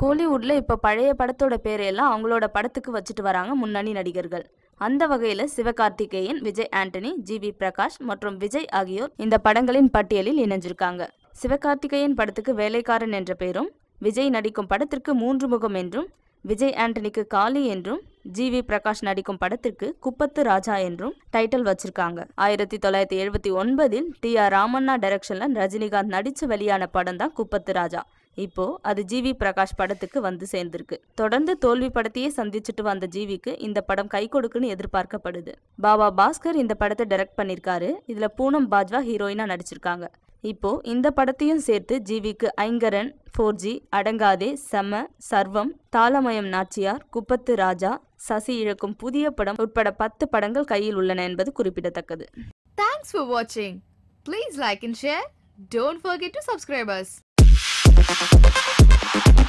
கோலிவுட்ல இப்ப பழைய படத்தோட பேரையெல்லாம் அவங்களோட படத்துக்கு வச்சுட்டு வராங்க முன்னணி நடிகர்கள் அந்த வகையில சிவகார்த்திகேயன் விஜய் ஆண்டனி ஜி வி பிரகாஷ் மற்றும் விஜய் ஆகியோர் இந்த படங்களின் பட்டியலில் இணைஞ்சிருக்காங்க சிவகார்த்திகேயன் படத்துக்கு வேலைக்காரன் என்ற பெயரும் விஜய் நடிக்கும் படத்திற்கு மூன்று முகம் என்றும் விஜய் ஆண்டனிக்கு காளி என்றும் ஜி வி பிரகாஷ் நடிக்கும் படத்திற்கு குப்பத்து ராஜா என்றும் டைட்டில் வச்சிருக்காங்க ஆயிரத்தி தொள்ளாயிரத்தி எழுபத்தி ஒன்பதில் டி ஆர் ராமண்ணா டைரக்ஷன்ல ரஜினிகாந்த் நடிச்சு வெளியான படம் தான் குப்பத்து ராஜா இப்போ அது ஜிவி பிரகாஷ் படத்துக்கு வந்து சேர்ந்திருக்கு தொடர்ந்து தோல்வி படத்தையே சந்திச்சுட்டு வந்த ஜிவிக்கு இந்த படம் கை கொடுக்குன்னு எதிர்பார்க்கப்படுது பாபா பாஸ்கர் இந்த படத்தை டைரக்ட் பண்ணிருக்காரு இதுல பூனம் பாஜ்வா ஹீரோயினா நடிச்சிருக்காங்க இப்போ இந்த படத்தையும் சேர்த்து ஜிவிக்கு ஐங்கரன் ஃபோர் ஜி அடங்காதே செம சர்வம் தாளமயம் நாச்சியார் குப்பத்து ராஜா சசி இழக்கும் புதிய படம் உட்பட பத்து படங்கள் கையில் உள்ளன என்பது குறிப்பிடத்தக்கது Thanks for watching. Please like and share. Don't forget to subscribe us.